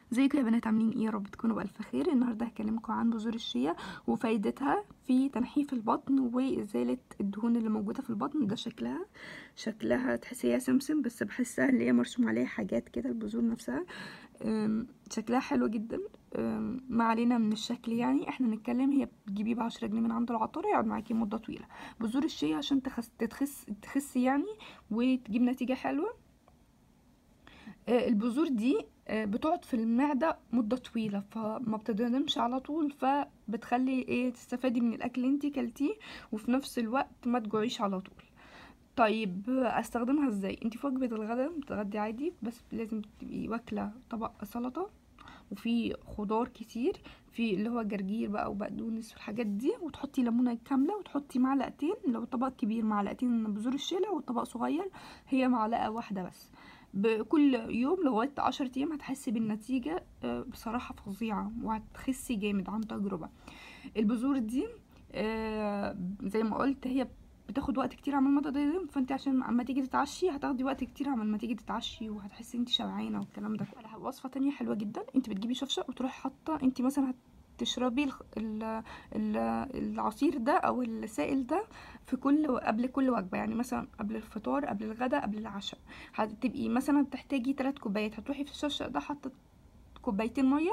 ازيكم يا بنات عاملين ايه يا رب تكونوا بألف خير النهارده هكلمكم عن بذور الشيا وفايدتها في تنحيف البطن وازاله الدهون اللي موجوده في البطن ده شكلها شكلها تحسيها سمسم بس بحسها اللي هي مرسوم عليها حاجات كده البذور نفسها أم، شكلها حلو جدا أم، ما علينا من الشكل يعني احنا نتكلم هي بتجيبيه بعشرة جنيه من عند العطار يقعد معاكي مده طويله بذور الشيا عشان تخس تتخس تخسي يعني وتجيب نتيجه حلوه آه، البذور دي آه، بتقعد في المعدة مدة طويلة فما بتتهضمش على طول فبتخلي ايه تستفادي من الاكل اللي انتي كلتيه وفي نفس الوقت ما تجوعيش على طول طيب آه، استخدمها ازاي انتي في وجبة الغداء بتغدي عادي بس لازم تبقي واكلة طبق سلطة وفي خضار كتير في اللي هو جرجير بقى وبقدونس والحاجات دي وتحطي ليمونه كامله وتحطي معلقتين لو طبق كبير معلقتين بذور الشيا لو الطبق صغير هي معلقه واحده بس بكل يوم لغايه عشرة ايام هتحسي بالنتيجه آه، بصراحه فظيعه وهتخسي جامد عن تجربه البذور دي آه، زي ما قلت هي بتاخد وقت كتير عمال ما تتهضم فانت عشان اما تيجي تتعشي هتاخدي وقت كتير عمال ما تيجي تتعشي وهتحسي انت شبعانه والكلام ده على وصفه تانية حلوه جدا انت بتجيبي شفشق وتروحي حاطه انت مثلا هتشربي الخ- ال- ال- العصير ده او السائل ده في كل قبل كل وجبه يعني مثلا قبل الفطار قبل الغداء قبل العشاء هتبقي مثلا بتحتاجي 3 كوبايات هتروحي في الشفشق ده حاطه كوبايتين ميه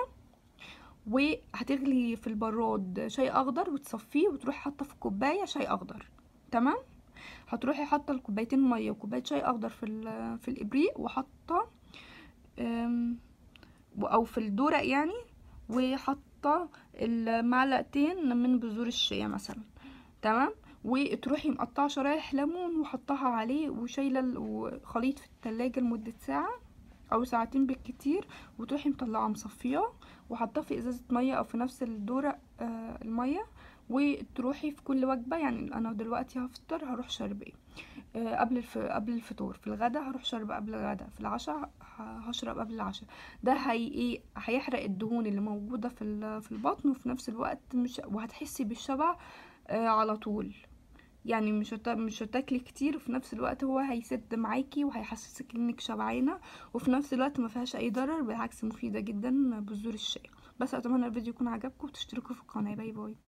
وهتغلي في البراد شاي اخضر وتصفيه وتروحي حاطه في كوبايه شاي اخضر تمام هتروحي حاطه الكوبايتين ميه وكوبايه شاي اخضر في ال- في الابريق وحاطه أم، او في الدورق يعني وحاطه المعلقتين من بذور الشيا مثلا تمام وتروحي مقطعه شرايح ليمون وحطها عليه وشايله ال- وخليط في التلاجة لمده ساعه او ساعتين بالكتير وتروحي مطلعه مصفياه وحطاه في ازازه ميه او في نفس الدورق آه الميه وتروحي في كل وجبه يعني انا دلوقتي هفطر هروح شربيه آه قبل الف... قبل الفطور في الغدا هروح شرب قبل الغدا في العشاء ه- هشرب قبل العشاء ده هي ايه هيحرق الدهون اللي موجوده في ال... في البطن وفي نفس الوقت مش وهتحسي بالشبع آه على طول يعني مش هت... مش هتاكلي كتير وفي نفس الوقت هو هيسد معاكي وهيحسسك انك شبعانه وفي نفس الوقت ما فيهاش اي ضرر بالعكس مفيده جدا بذور الشيا بس اتمنى الفيديو يكون عجبكم وتشتركوا في القناه باي باي